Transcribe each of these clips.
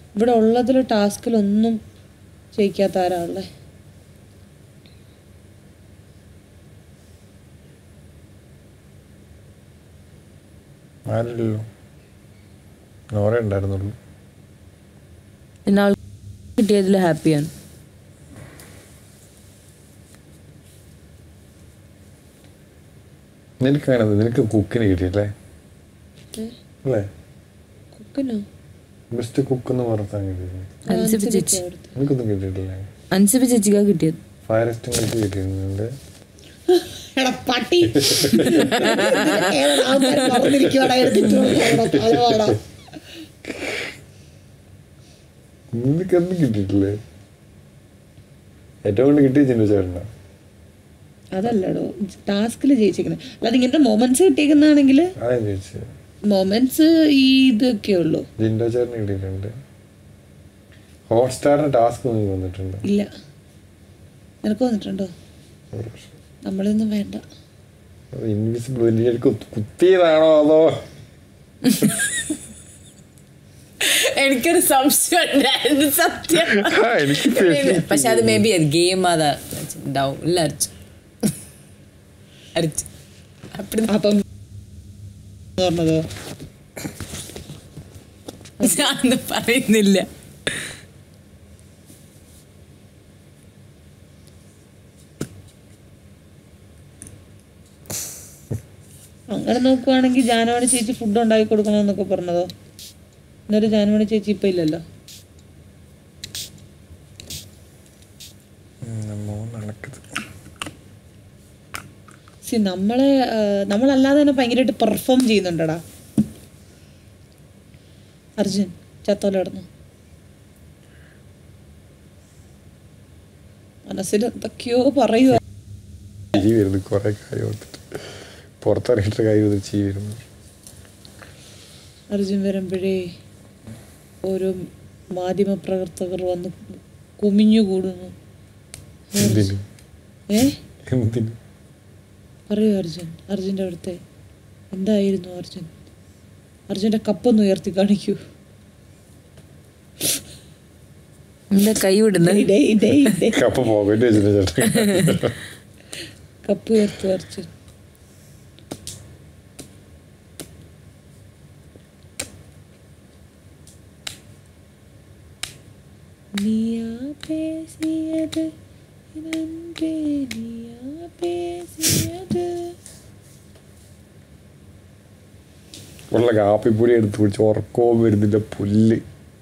ഇവിടെ ഉള്ളതിൽ ടാസ്കിലൊന്നും ജയിക്കാത്ത ആരാ ഉള്ളേ ആരില്ലല്ലോ നോറ ഉണ്ടായിരുന്നുള്ളൂ പിന്നെ ആൾ കിട്ടിയതിൽ ഹാപ്പിയാണ് നിനക്കങ്ങനെ നിനക്ക് കുക്കിന് കിട്ടിയല്ലേ അല്ലേ കുക്കിനോ ബെസ്റ്റ് കുക്ക് എന്ന് പറഞ്ഞാൽ കിട്ടിയില്ലേ അൻസിബ് ചേച്ചി എനിക്കൊന്നും കിട്ടിയിട്ടില്ലേ അൻസിബ് ചേച്ചിക്കാ കിട്ടിയത് ഫയർ എസ്റ്റിംഗിലേക്ക് കിട്ടിയിട്ടുണ്ട് എടാ പട്ടി ഏതാ ആൾക്കാര് പറഞ്ഞിരിക്കുവാടാ, എടുത്തിട്ട് വാടാ, താഴെ വാടാ. നിനക്കൊന്നും കിട്ടിയിട്ടില്ലേ ഏറ്റവും കൊണ്ട് കിട്ടിയ ചിന്ത ചേട്ടനാ അതല്ലടോ ടാസ്കിൽ ജയിച്ചിരിക്കുന്നത് അല്ലാതെ ഇങ്ങനത്തെ മൊമെന്റ്സ് കിട്ടിയേക്കുന്നതാണെങ്കിൽ അതാ ഞാൻ ചോദിച്ചത് മൊമെന്റ്സ് ഈ ഇതൊക്കെ ഉള്ളൂ ജിൻഡോ ചേട്ടന് കിട്ടിയിട്ടുണ്ട് ഹോട്ട്സ്റ്റാറിന്റെ ടാസ്ക് നീ വന്നിട്ടുണ്ട് ഇല്ല നിനക്ക് വന്നിട്ടുണ്ടോ ഒരു പ്രശ്നം. നമ്മളൊന്നും വേണ്ട അത് ഇൻവിസിബിൾ എനിക്ക് കുത്തിയതാണോ അതോ എനിക്കൊരു സംശയം ഉണ്ടായിരുന്നു സത്യം ആ, എനിക്ക് പേടി. പക്ഷെ അത് മേ ബി ഗെയിം അതാ ഉണ്ടാവും ഇല്ല അരിച്ചു അരിച്ചു അപ്പടി അപ്പം പറഞ്ഞതോ ഞാനൊന്നും പറയുന്നില്ല അങ്ങനെ നോക്കുവാണെങ്കിൽ ജാനുവാണി ചേച്ചി ഫുഡ് ഉണ്ടാക്കി കൊടുക്കണമെന്നൊക്കെ പറഞ്ഞതോ എന്നൊരു ജാനുവാണി ചേച്ചി ഇപ്പൊ ഇല്ലല്ലോ ഉം, നമ്മ നടക്കത് സി നമ്മളെ ആ, നമ്മളല്ലാതെ തന്നെ ഭയങ്കരമായിട്ട് പെർഫോം ചെയ്യുന്നുണ്ടടാ അർജുൻ ചത്തോല കിടന്നു മനസ്സിൽ എന്തൊക്കെയോ പറയുക ചിരി വരുന്നു കുറെ കാര്യം ഓർത്തിട്ട് പുറത്തിറങ്ങിയിട്ട് കാര്യം വന്നിട്ട് ചിരി വരുന്നു അർജുൻ വരുമ്പോഴേ ഓരോ മാധ്യമ പ്രവർത്തകർ വന്ന് കുമിഞ്ഞുകൂടുന്നു എന്തിന് ഏ എന്തിന് പറയൂ അർജുൻ അർജുൻ്റെ അവിടുത്തെ എന്തായിരുന്നു അർജുൻ അർജുൻ്റെ കപ്പൊന്ന് ഉയർത്തി കാണിക്കൂ എന്താ കൈ വിടുന്നത് ഡേയ്, ഡേയ്, ഡേയ്. കപ്പ പോകേണ്ടി വെച്ചിട്ട് ചേട്ടൻ കപ്പ് ഉയർത്തു അർജുൻ നീയാ പേസിയത് ഇതെന്റെ നീയാ പേസിയത് ഉള്ള കാപ്പിപ്പൊടി എടുത്ത് കുടിച്ച് ഉറക്കവും വരുന്നില്ല പുല്ല്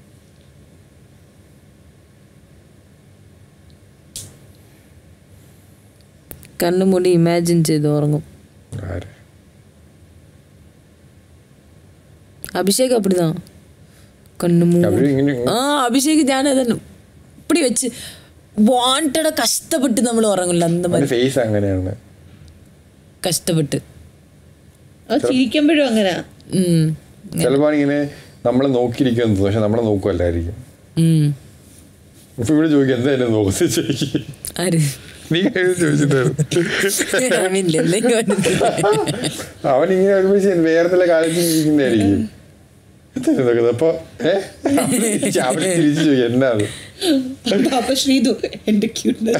കണ്ണുമൂടി ഇമാജിൻ ചെയ്ത് ഉറങ്ങും ആര് അഭിഷേക് அப்படிதான் കണ്ണു മൂടി അവര് ഇങ്ങനെ ആ അഭിഷേക് ഞാൻ അതന്നെ ഇപ്പടി വെച്ച് വാണ്ടട കഷ്ടപ്പെട്ട് നമ്മൾ ഉറങ്ങില്ല അന്ത അവന്റെ ഫേസ് അങ്ങനെയാണ് കഷ്ടപ്പെട്ട് അത് ചിരിക്കുമ്പോഴും അങ്ങനെ ഉം. ചിലപ്പോൾ ഇങ്ങനെ നമ്മളെ നോക്കിയിരിക്കുന്നത് പക്ഷെ നമ്മളെ നോക്കുമല്ലായിരിക്കും ഉം. ഇപ്പൊ ഇവിടെ ചോദിക്കും എന്താ എന്നെ നോക്കുന്നത് ചോദിക്കും ആര് നീ കഴിഞ്ഞ ചോദിച്ചിട്ടായിരുന്നു അറിയില്ല, എന്തെങ്കിലും ഉണ്ട്. അവൻ ഇങ്ങനെ ഒരുമിച്ച് വേറെ ചില കാലത്ത് ഇരിക്കുന്നതായിരിക്കും എന്താ നോക്കുന്നത് അപ്പൊ ഏഹ് അവന് തിരിച്ചു ചോദിക്കും എന്നാണ് അപ്പൊ ശ്രീതു എന്റെ ക്യൂട്ട്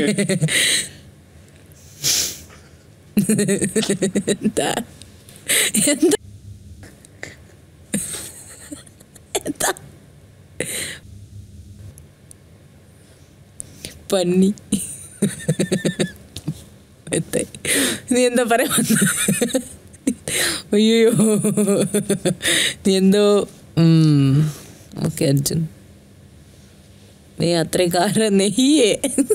എന്താ എന്താ എന്താ പന്നി എത്തെ. നീ എന്താ പറയാ വന്നത്? അയ്യോ നീ എന്തോ ഓക്കെ അർജുൻ നീ അത്രക്കാരൻ നെയ്യേ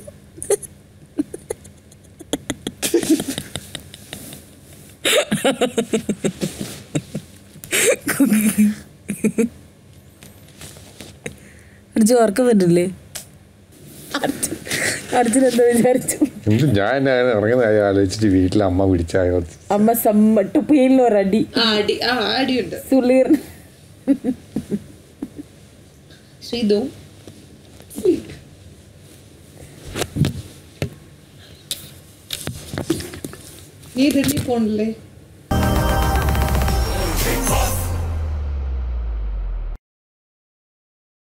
അർജുൻ ഓർക്കം പറ്റില്ലേ അർജുൻ അർജുൻ എന്താ വിചാരിച്ചു എന്ത് ഞാൻ എന്നെ അങ്ങനെ ഇറങ്ങുന്ന കാര്യം ആലോചിച്ചിട്ട് വീട്ടിൽ അമ്മ പിടിച്ചായോ അമ്മ സമ്മട്ട് പേരിലൊരടി അടി ആ അടിയുണ്ട് സുളീർ ശ്രീതു നീ ഡൽഹി പോണില്ലേ